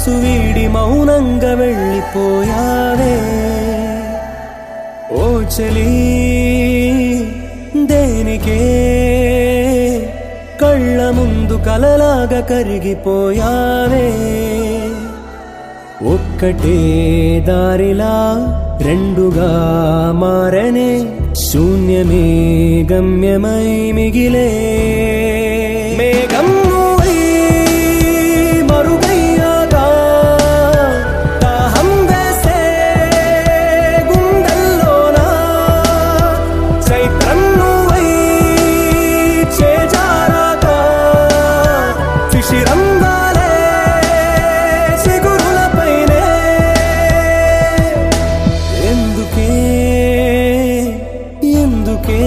మనసు వీడి మౌనంగా వెళ్ళిపోయావే ఓ చలి దేనికే కళ్ళ ముందు కలలాగా కరిగిపోయావే ఒక్కటే దారిలా రెండుగా మారనే శూన్యమే గమ్యమై మిగిలే మేఘం నువ్వై మరుగయ్యాగా దాహం వేసే గుండెల్లోనా చైత్రం నువ్వై చేజారాగా శిశిరం వాలే చిగురులపైనే ఎందుకే ఎందుకే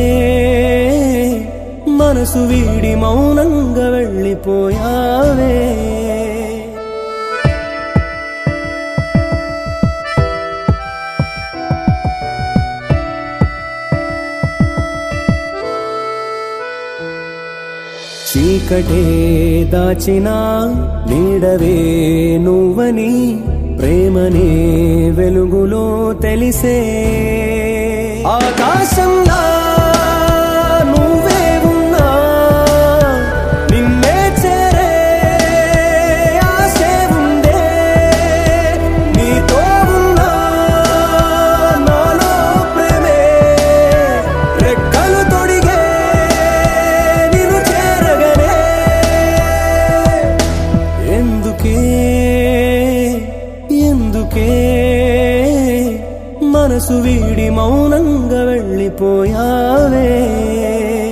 మనసు వీడి మౌనంగా వెళ్ళిపోయావే చీకటే దాచిన నీడవే నువ్వని ప్రేమనే వెలుగులో తెలిసే ఆకాశంలా నువ్వే ఉన్నా నిన్నే చేరే ఆశే ఉందే నీతో ఉన్నా నాలో ప్రేమే రెక్కలు తొడిగే నిన్ను చేరగనే ఎందుకే ఎందుకే మనసు వీడి మౌనంగా వెళ్ళిపోయావే